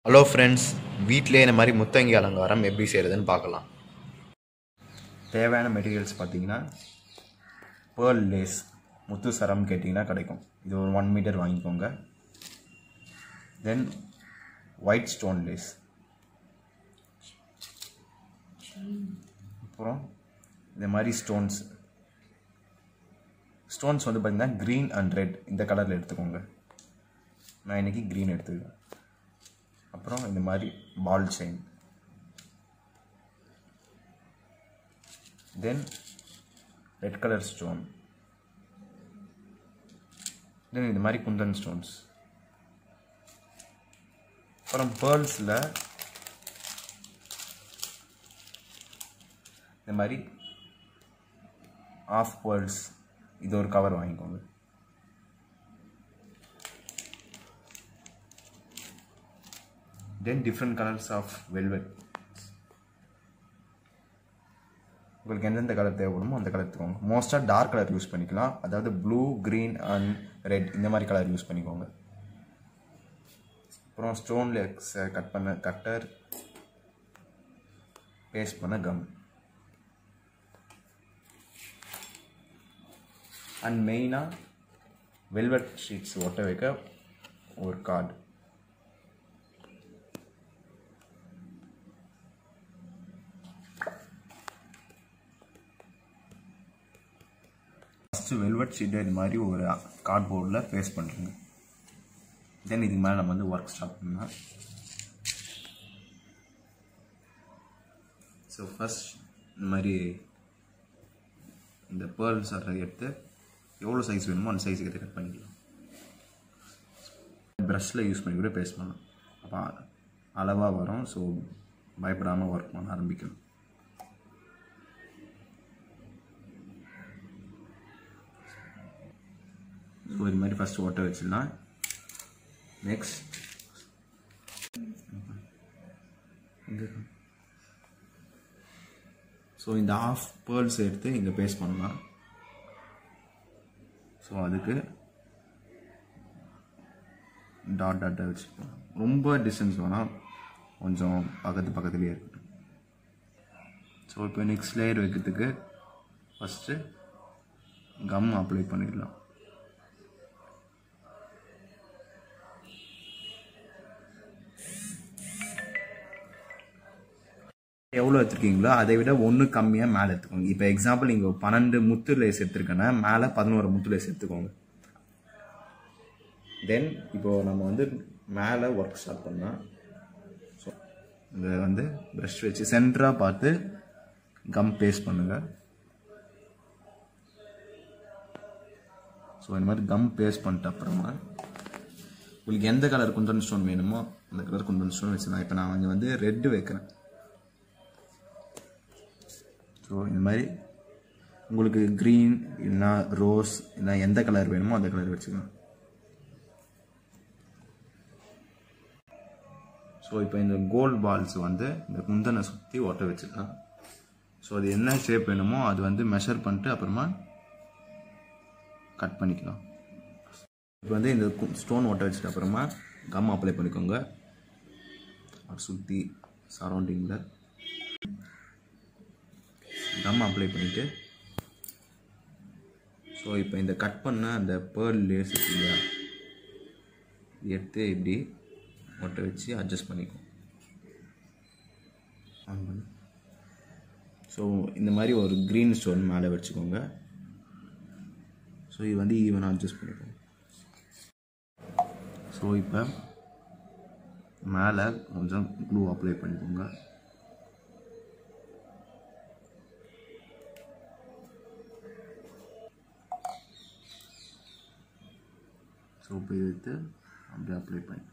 hello friends வீட்டிலே இந்த மாதிரி முத்தங்கி அலங்காரம் எப்படி செய்கிறதுன்னு பார்க்கலாம் தேவையான மெட்டீரியல்ஸ் பார்த்தீங்கன்னா பேர்ல் லேஸ் முத்து சரம் கேட்டிங்கன்னா கிடைக்கும் இது ஒரு ஒன் மீட்டர் வாங்கிக்கோங்க தென் ஒயிட் ஸ்டோன் லேஸ் அப்புறம் இந்த மாதிரி ஸ்டோன்ஸ் ஸ்டோன்ஸ் வந்து பார்த்தீங்கன்னா க்ரீன் அண்ட் ரெட் இந்த கலரில் எடுத்துக்கோங்க நான் இன்றைக்கி க்ரீன் எடுத்துக்கிறேன் அப்புறம் இந்த மாதிரி ball chain then red colour stone then இந்த மாதிரி குந்தன் ஸ்டோன்ஸ் அப்புறம் பேர்ல்ஸில் இந்த மாதிரி ஆஃப் பேர்ல்ஸ் இது ஒரு கவர் வாங்கிக்கோங்க then different colours of velvet உங்களுக்கு எந்தெந்த கலர் தேவைப்படுமோ அந்த கலர் எடுத்துக்கோங்க மோஸ்ட்டாக டார்க் கலர் யூஸ் பண்ணிக்கலாம் அதாவது ப்ளூ க்ரீன் அண்ட் ரெட் இந்த மாதிரி கலர் யூஸ் பண்ணிக்கோங்க அப்புறம் ஸ்டோன் லெக்ஸை கட் பண்ண கட்டர் பேஸ்ட் பண்ண கம் அண்ட் மெயினாக வெல்வெட் ஷீட்ஸ் ஒட்ட வைக்க ஒரு கார்டு ஃபஸ்ட்டு வெல்வெட் ஷீட்டை இது மாதிரி ஒரு கார்ட்போர்டில் பேஸ்ட் பண்ணுறேங்க தென் இதுக்கு மேலே நம்ம வந்து ஒர்க் ஸ்டார்ட் பண்ணலாம் ஸோ ஃபஸ்ட் இந்த மாதிரி இந்த பேர்ல்ஸ் அதை எடுத்து எவ்வளோ சைஸ் வேணுமோ அந்த சைஸுக்கு கட் பண்ணிக்கலாம் ப்ரஷில் யூஸ் பண்ணி கூட பேஸ்ட் பண்ணலாம் அப்போ அளவாக வரும் ஸோ பயப்படாமல் ஒர்க் பண்ண ஆரம்பிக்கணும் ஸோ இது மாதிரி ஃபஸ்ட்டு ஓட்ட வச்சிடலாம் நெக்ஸ்ட் ஸோ இந்த ஆஃப் பேர்ல்ஸ் எடுத்து இங்கே பேஸ்ட் பண்ணலாம் ஸோ அதுக்கு டாட் டாட்டாக வச்சுப்போம் ரொம்ப டிஸ்டன்ஸ் வேணால் கொஞ்சம் பக்கத்து பக்கத்துலேயே இருக்கட்டும் ஸோ இப்போ நெக்ஸ்ட் லேயர் வைக்கிறதுக்கு ஃபஸ்ட்டு கம் அப்ளை பண்ணிடலாம் எவ்வளோ எடுத்துருக்கீங்களோ அதை விட ஒன்று கம்மியாக மேலே எடுத்துக்கோங்க இப்போ எக்ஸாம்பிள் நீங்கள் பன்னெண்டு முத்து லேஸ் எடுத்துருக்கேன்னா மேலே பதினோரு முத்து லேஸ் எடுத்துக்கோங்க தென் இப்போது நம்ம வந்து மேலே ஒர்க் ஸ்டார்ட் பண்ணால் ஸோ இதை வந்து ப்ரஷ் வச்சு சென்டராக பார்த்து கம் பேஸ்ட் பண்ணுங்கள் ஸோ இந்த மாதிரி கம் பேஸ்ட் பண்ணிட்ட அப்புறமா உங்களுக்கு எந்த கலர் குந்தன் ஸ்டோன் வேணுமோ அந்த கலர் குந்தன் ஸ்டோன் வச்சுக்கலாம் இப்போ நான் இங்கே வந்து ரெட்டு வைக்கிறேன் ஸோ இந்த மாதிரி உங்களுக்கு க்ரீன் இல்லைனா ரோஸ் இல்லை எந்த கலர் வேணுமோ அந்த கலர் வச்சுக்கலாம் ஸோ இப்போ இந்த கோல்ட் பால்ஸ் வந்து இந்த குந்தனை சுற்றி ஒட்ட வச்சுக்கலாம் ஸோ அது என்ன ஷேப் வேணுமோ அது வந்து மெஷர் பண்ணிட்டு அப்புறமா கட் பண்ணிக்கலாம் இப்போ வந்து இந்த ஸ்டோன் ஒட்ட வச்சுட்டு அப்புறமா கம் அப்ளை பண்ணிக்கோங்க சுற்றி சரௌண்டிங்கில் கம் அப்ளை பண்ணிவிட்டு ஸோ இப்போ இந்த கட் பண்ண அந்த பேர்ல் லேஸ் இருக்கு இல்லையா எடுத்து இப்படி ஒட்ட வச்சு அட்ஜஸ்ட் பண்ணிக்கும் ஆன் பண்ணி ஸோ இந்த மாதிரி ஒரு க்ரீன் ஸ்டோன் மேலே வச்சுக்கோங்க ஸோ இது வந்து ஈவனாக அட்ஜஸ்ட் பண்ணிக்கோங்க ஸோ இப்போ மேலே கொஞ்சம் க்ளூ அப்ளை பண்ணிக்கோங்க சோப்பு எடுத்து அப்படியே அப்ளை பண்ணி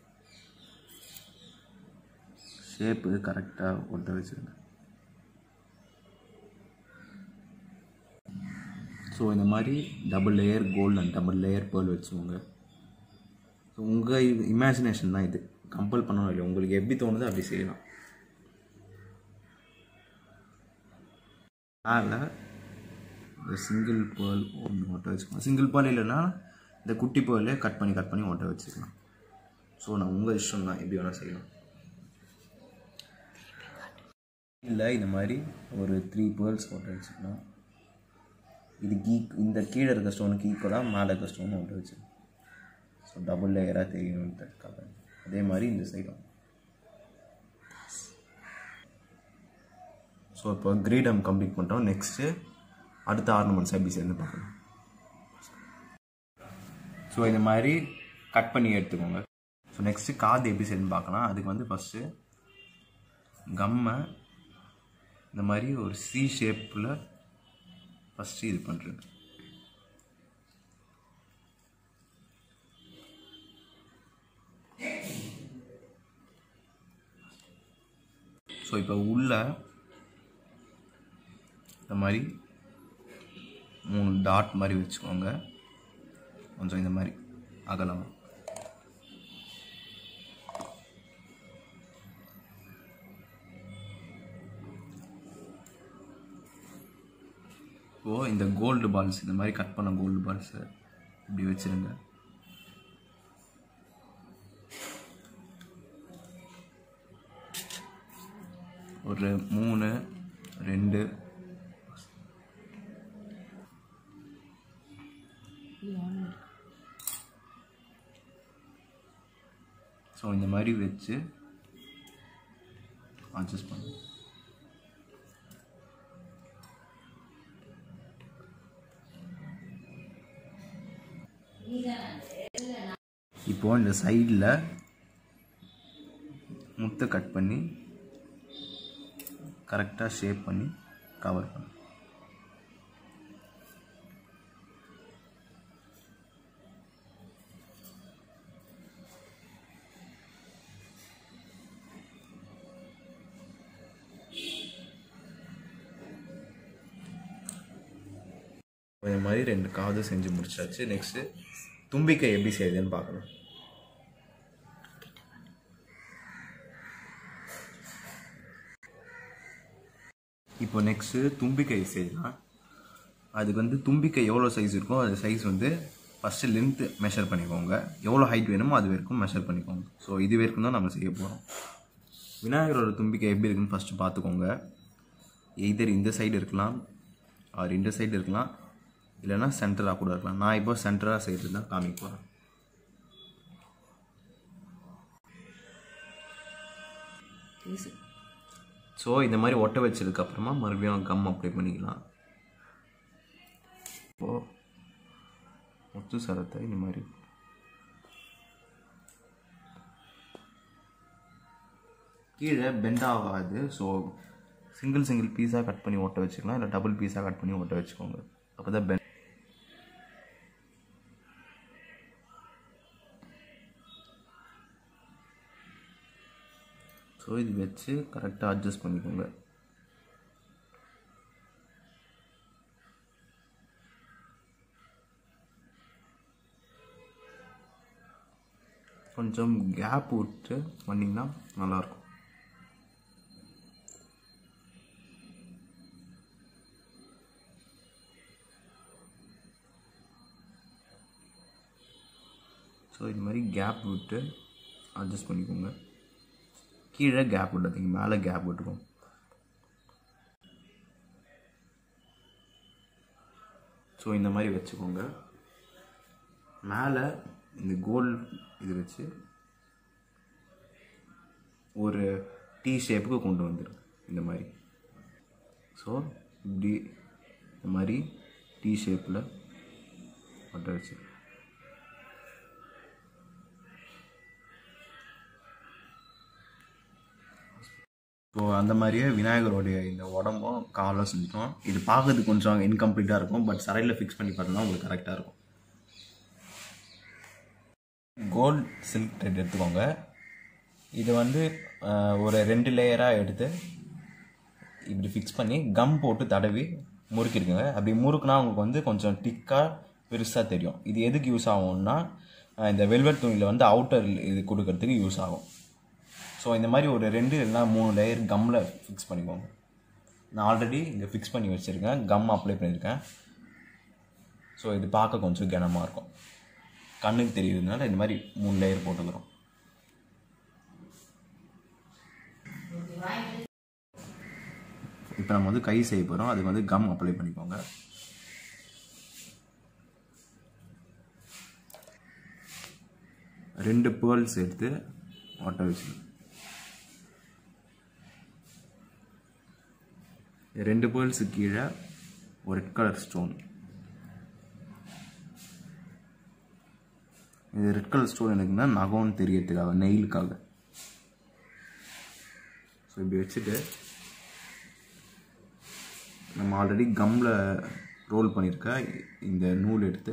ஷேப்பு கரெக்டாக ஒட்ட வச்சுருங்க ஸோ இந்த மாதிரி double layer gold and double layer pearl வச்சுக்கோங்க ஸோ உங்கள் இது இமேஜினேஷன் தான் இது கம்பல் பண்ணணும் இல்லை உங்களுக்கு எப்படி தோணுதோ அப்படி செய்யலாம் அதில் இந்த சிங்கிள் பேர்ல் ஒன்று ஒட்ட வச்சுக்கோங்க சிங்கிள் பேர்ல் இல்லைன்னா இந்த குட்டி பேர்லே கட் பண்ணி கட் பண்ணி ஒட்ட வச்சுக்கலாம் ஸோ நான் உங்கள் இஷ்டம் தான் எப்படி வேணால் செய்யலாம் இல்லை இந்த மாதிரி ஒரு த்ரீ பேர்ல்ஸ் போட்டு வச்சுக்கலாம் இது கீ இந்த கீழே இருக்க ஸ்டோனுக்கு ஈக்குவலாக மேலே இருக்க ஸ்டோன் ஒன்று வச்சு ஸோ டபுள் லேயராக தெரியணுன்றதுக்காக அதே மாதிரி இந்த சைடும் ஸோ இப்போ கிரீடம் கம்ப்ளீட் பண்ணிட்டோம் நெக்ஸ்ட்டு அடுத்த ஆர்னமெண்ட்ஸ் எப்படி சேர்ந்து பார்க்கலாம் ஸோ இந்த மாதிரி கட் பண்ணி எடுத்துக்கோங்க ஸோ நெக்ஸ்ட்டு காது எப்படி சேர்ந்து பார்க்கலாம் அதுக்கு வந்து ஃபஸ்ட்டு கம்மை இந்த மாதிரி ஒரு சி ஷேப்பில் ஃபஸ்ட்டு இது பண்ணுறது ஸோ இப்போ உள்ள இந்த மாதிரி மூணு டாட் மாதிரி வச்சுக்கோங்க கொஞ்சம் இந்த மாதிரி அகலம் இப்போ இந்த கோல்டு பால்ஸ் இந்த மாதிரி கட் பண்ண கோல்டு பால்ஸை இப்படி வச்சிருங்க ஒரு மூணு ரெண்டு ஸோ இந்த மாதிரி வச்சு அட்ஜஸ்ட் பண்ணு இப்போ இந்த சைடில் முத்தை கட் பண்ணி கரெக்டாக ஷேப் பண்ணி கவர் பண்ணு இந்த மாதிரி ரெண்டு காது செஞ்சு முடிச்சாச்சு நெக்ஸ்ட்டு தும்பிக்கை எப்படி செய்யுதுன்னு பார்க்கணும் இப்போ நெக்ஸ்ட்டு தும்பிக்கை செய்யலாம் அதுக்கு வந்து தும்பிக்கை எவ்வளோ சைஸ் இருக்கோ அது சைஸ் வந்து ஃபஸ்ட்டு லென்த்து மெஷர் பண்ணிக்கோங்க எவ்வளோ ஹைட் வேணுமோ அது வரைக்கும் மெஷர் பண்ணிக்கோங்க ஸோ இது வரைக்கும் தான் நம்ம செய்ய போகிறோம் விநாயகரோட தும்பிக்கை எப்படி இருக்குன்னு ஃபஸ்ட்டு பார்த்துக்கோங்க எய்தர் இந்த சைடு இருக்கலாம் ஆர் இந்த சைடு இருக்கலாம் இல்லைன்னா சென்டராக கூட இருக்கலாம் நான் இப்போ சென்டராக சைடு தான் காமிக்க போகிறேன் ஸோ இந்த மாதிரி ஒட்ட வச்சதுக்கப்புறமா மறுபடியும் கம் அப்ளை பண்ணிக்கலாம் இப்போது முத்து சரத்தை இந்த மாதிரி கீழே பெண்ட் ஆகாது ஸோ சிங்கிள் சிங்கிள் பீஸாக கட் பண்ணி ஒட்ட வச்சுக்கலாம் இல்லை டபுள் பீஸாக கட் பண்ணி ஒட்ட வச்சுக்கோங்க அப்போ தான் பெண்ட் ஸோ இது வச்சு கரெக்டாக அட்ஜஸ்ட் பண்ணிக்கோங்க கொஞ்சம் கேப் விட்டு பண்ணிங்கன்னா நல்லாயிருக்கும் ஸோ இது மாதிரி கேப் விட்டு அட்ஜஸ்ட் பண்ணிக்கோங்க கீழே கேப் விடாதீங்க மேலே கேப் விட்டுக்கோங்க ஸோ இந்த மாதிரி வச்சுக்கோங்க மேலே இந்த கோல் இது வச்சு ஒரு டீ ஷேப்புக்கு கொண்டு வந்துடும் இந்த மாதிரி ஸோ இப்படி இந்த மாதிரி டீ ஷேப்பில் ஒட்ட வச்சு ஸோ அந்த மாதிரியே விநாயகருடைய இந்த உடம்பும் காலும் செஞ்சிட்டோம் இது பார்க்கறதுக்கு கொஞ்சம் இன்கம்ப்ளீட்டாக இருக்கும் பட் சரையில் ஃபிக்ஸ் பண்ணி பார்த்தோம்னா உங்களுக்கு கரெக்டாக இருக்கும் கோல்ட் சில்க் த்ரெட் எடுத்துக்கோங்க இது வந்து அஹ், ஒரு ரெண்டு லேயராக எடுத்து இப்படி ஃபிக்ஸ் பண்ணி கம் போட்டு தடவி முறுக்கிருக்குங்க அப்படி முறுக்குனா உங்களுக்கு வந்து கொஞ்சம் திக்காக பெருசாக தெரியும் இது எதுக்கு யூஸ் ஆகும்னா அஹ், இந்த வெல்வெட் துணியில் வந்து அவுட்டர் இது கொடுக்கறதுக்கு யூஸ் ஆகும் ஸோ இந்த மாதிரி ஒரு ரெண்டு இல்லைனா மூணு லேயர் கம்மில் ஃபிக்ஸ் பண்ணிக்கோங்க நான் ஆல்ரெடி இங்கே ஃபிக்ஸ் பண்ணி வச்சுருக்கேன் கம் அப்ளை பண்ணியிருக்கேன் ஸோ இது பார்க்க கொஞ்சம் கனமாக இருக்கும் கண்ணுக்கு தெரியுறதுனால இந்த மாதிரி மூணு லேயர் போட்டுக்கிறோம் இப்போ நம்ம வந்து கை செய்ய போகிறோம் அதுக்கு வந்து கம் அப்ளை பண்ணிக்கோங்க ரெண்டு பேர்ல்ஸ் எடுத்து ஒட்ட வச்சுக்கணும் ரெண்டு பேர்ல்ஸு கீழே ஒரு ரெட் கலர் ஸ்டோன் இது ரெட் கலர் ஸ்டோன் எனக்குன்னா நகம்னு தெரியறதுக்காக நெயிலுக்காக ஸோ இப்படி வச்சுட்டு நம்ம ஆல்ரெடி கம்மில் ரோல் பண்ணியிருக்க இந்த நூல் எடுத்து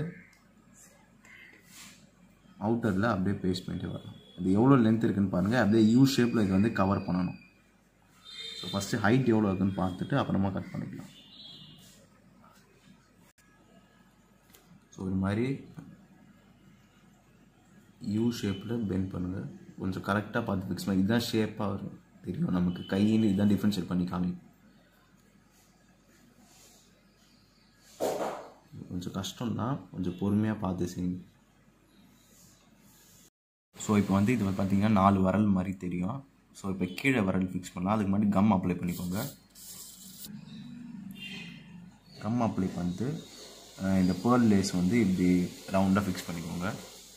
அவுட்டரில் அப்படியே பேஸ்ட் பண்ணிட்டு வரலாம் அது எவ்வளோ லென்த் இருக்குன்னு பாருங்கள் அப்படியே யூ ஷேப்பில் இது வந்து கவர் பண்ணணும் ஸோ ஃபஸ்ட்டு ஹைட் எவ்வளோ இருக்குன்னு பார்த்துட்டு அப்புறமா கட் பண்ணிக்கலாம் ஸோ இது மாதிரி யூ ஷேப்பில் பெண்ட் பண்ணுங்கள் கொஞ்சம் கரெக்டாக பார்த்து ஃபிக்ஸ் பண்ணி இதுதான் ஷேப்பாக வரும் தெரியும் நமக்கு கையில் இதுதான் டிஃப்ரென்ஷியேட் பண்ணி காமிக்கும் கொஞ்சம் கஷ்டம்தான் கொஞ்சம் பொறுமையாக பார்த்து செய்யுங்க ஸோ இப்போ வந்து இது வந்து பார்த்தீங்கன்னா நாலு வரல் மாதிரி தெரியும் ஸோ இப்போ கீழே வரல் ஃபிக்ஸ் பண்ணலாம் அதுக்கு முன்னாடி கம் அப்ளை பண்ணிக்கோங்க கம் அப்ளை பண்ணிட்டு அஹ், இந்த பேர்ல் லேஸ் வந்து இப்படி ரவுண்டாக ஃபிக்ஸ் பண்ணிக்கோங்க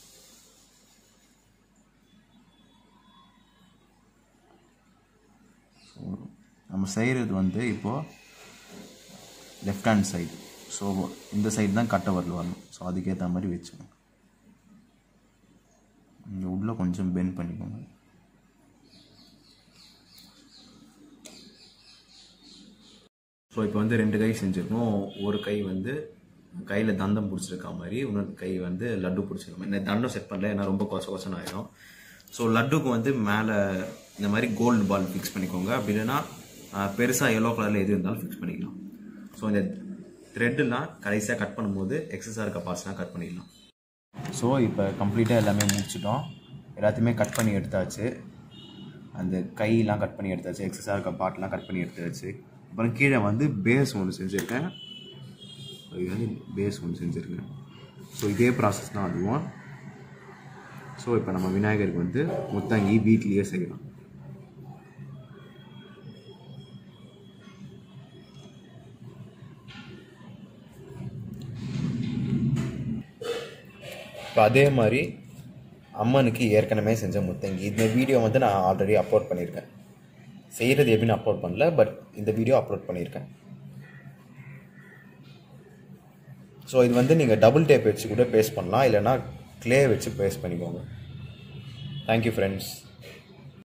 ஸோ நம்ம செய்கிறது வந்து இப்போது லெஃப்ட் ஹேண்ட் சைடு ஸோ இந்த சைடு தான் கட்டை வரல் வரணும் ஸோ அதுக்கேற்ற மாதிரி வச்சுக்கோங்க இங்கே உள்ள கொஞ்சம் பெண்ட் பண்ணிக்கோங்க ஸோ இப்போ வந்து ரெண்டு கை செஞ்சுருக்கோம் ஒரு கை வந்து கையில் தந்தம் பிடிச்சிருக்க மாதிரி இன்னொரு கை வந்து லட்டு பிடிச்சிருக்க மாதிரி இந்த தண்டம் செட் பண்ணல ஏன்னா ரொம்ப கொச கொசன்னு ஆயிடும் ஸோ லட்டுக்கு வந்து மேலே இந்த மாதிரி கோல்டு பால் ஃபிக்ஸ் பண்ணிக்கோங்க அப்படி இல்லைன்னா பெருசாக எல்லோ கலரில் எது இருந்தாலும் ஃபிக்ஸ் பண்ணிக்கலாம் ஸோ இந்த த்ரெட்டுலாம் கடைசியாக கட் பண்ணும்போது எக்ஸஸாக இருக்க பார்ட்ஸ்லாம் கட் பண்ணிடலாம் ஸோ இப்போ கம்ப்ளீட்டாக எல்லாமே முடிச்சிட்டோம் எல்லாத்தையுமே கட் பண்ணி எடுத்தாச்சு அந்த கையெல்லாம் கட் பண்ணி எடுத்தாச்சு எக்ஸஸாக இருக்க பார்ட்லாம் கட் பண்ணி எடுத்தாச்சு அப்புறம் கீழே வந்து பேஸ் ஒன்று செஞ்சுருக்கேன் இது வந்து பேஸ் ஒன்று செஞ்சுருக்கேன் ஸோ இதே ப்ராசஸ் தான் அதுவும் ஸோ இப்போ நம்ம விநாயகருக்கு வந்து முத்தங்கி வீட்லேயே செய்யலாம் இப்போ அதே மாதிரி அம்மனுக்கு ஏற்கனவே செஞ்ச முத்தங்கி இந்த வீடியோ வந்து நான் ஆல்ரெடி அப்லோட் பண்ணியிருக்கேன் செய்கிறது எப்படின்னு அப்லோட் பண்ணல பட் இந்த வீடியோ அப்லோட் பண்ணியிருக்கேன் ஸோ இது வந்து நீங்கள் டபுள் டேப் வச்சு கூட பேஸ்ட் பண்ணலாம் இல்லைன்னா க்ளே வச்சு பேஸ்ட் பண்ணிக்கோங்க தேங்க்யூ ஃப்ரெண்ட்ஸ்